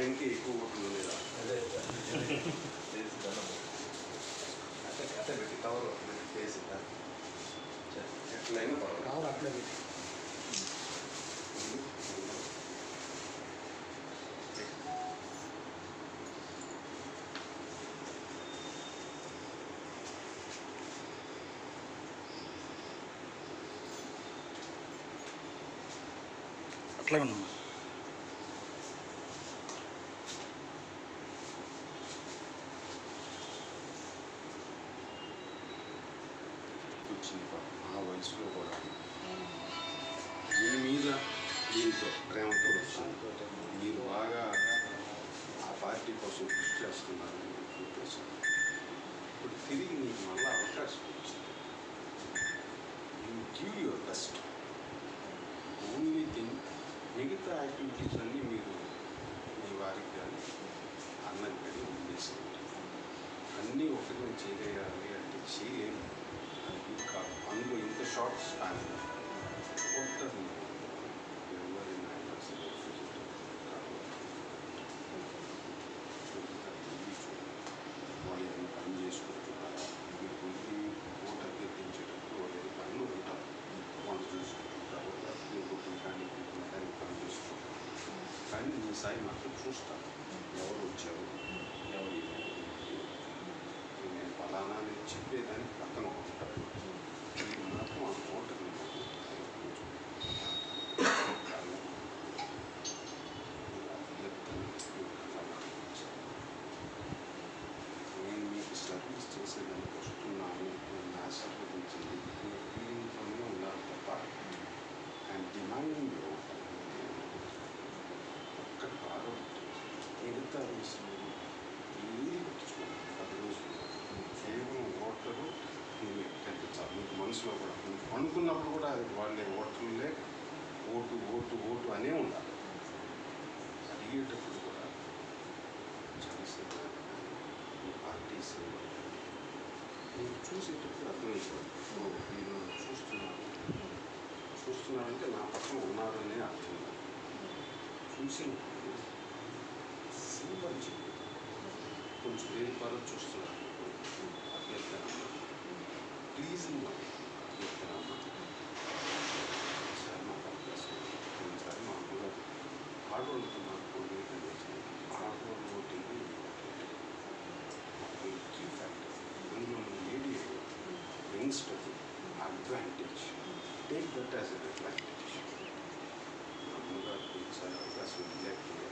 ఆయనకి ఎక్కువ ఓట్లు లేదా అదే చేసి దండం అట్లా అట్లా పెట్టి కవర్ పెట్టి చేసి ఎట్లయినా పర్వాలేదు కావాలి అట్లే పెట్టి అట్లే ఉన్నాం వచ్చింది పాపం. ఆ వయసులో కూడా మీ మీద దీంతో ప్రేమతో వచ్చింది మీరు బాగా ఆ పార్టీ కోసం కృషి చేస్తున్నారని నేను చూపించాను ఇప్పుడు తిరిగి నీకు మళ్ళీ అవకాశం వచ్చింది you give your best only thing మిగతా యాక్టివిటీస్ అన్నీ మీరు మీ వారికి కానీ అన్నకి కానీ వదిలేసేయండి అన్నీ ఒకటి చేయగలగాలి అంటే చేయలేము అది కాదు అందులో ఇంత షార్ట్ స్పాన్ ఒక్కరు ఎవరైనా అసలు కాదు వాళ్ళు ఏదైనా పని చేసుకుంటున్నారా మీరు కొన్ని ఓటర్ తెప్పించేటప్పుడు వాళ్ళు ఏదో పనులు ఉంటారు వాళ్ళు చూసుకుంటుంటారు లేకపోతే ఇంకొకటి కానీ ఇంకొకటి కానీ పని చేసుకుంటారు కానీ మీ సాయి మాత్రం చూస్తాను ఎవరు వచ్చారు ఎవరు ఏమైనా నేను ఫలానా అని చెప్పేదానికి పక్కన ఉంటారు ఇది మాత్రం ఆ ఓటర్ని మాత్రం నేను మీకు సర్వీస్ చేసేదానికి వస్తున్నాను నన్ను ఆశీర్వదించండి అనే ఫీలింగ్తోనే ఉన్నారు తప్ప అండ్ డిమాండింగ్ ఒక్కటి బాగా మిగతా విషయంలో ఏది పట్టించుకోండి పది రోజులు కేవలం ఓటరు నువ్వు కనిపించాలి మీకు మనసులో కూడా మీకు అనుకున్నప్పుడు కూడా అది వాళ్ళే ఓటర్లే ఓటు ఓటు ఓటు అనే ఉండాలి అడిగేటప్పుడు కూడా జనసేన ఈ పార్టీస్ మీరు చూసేటప్పుడు అర్థమైపోయింది ఓ, వీళ్ళు నన్ను చూస్తున్నారు చూస్తున్నారంటే నా పక్కన ఉన్నారనే అర్థం చూసినప్పుడు సింపల్ కొంచెం వేరు పరం చూస్తున్నారు అభ్యర్థన ప్లీజింగ్ అభ్యర్థన సార్ మాకు అవకాశం ఇవ్వండి. సార్ మామూలుగా ఆడవాళ్ళతో నాకు ఆడవాళ్ళు ఓటింగ్ కీ ఫ్యాక్టర్ అందులో lady youngster advantage take that as an advantage మామూలుగా ఈసారి అవకాశం లేకపోతే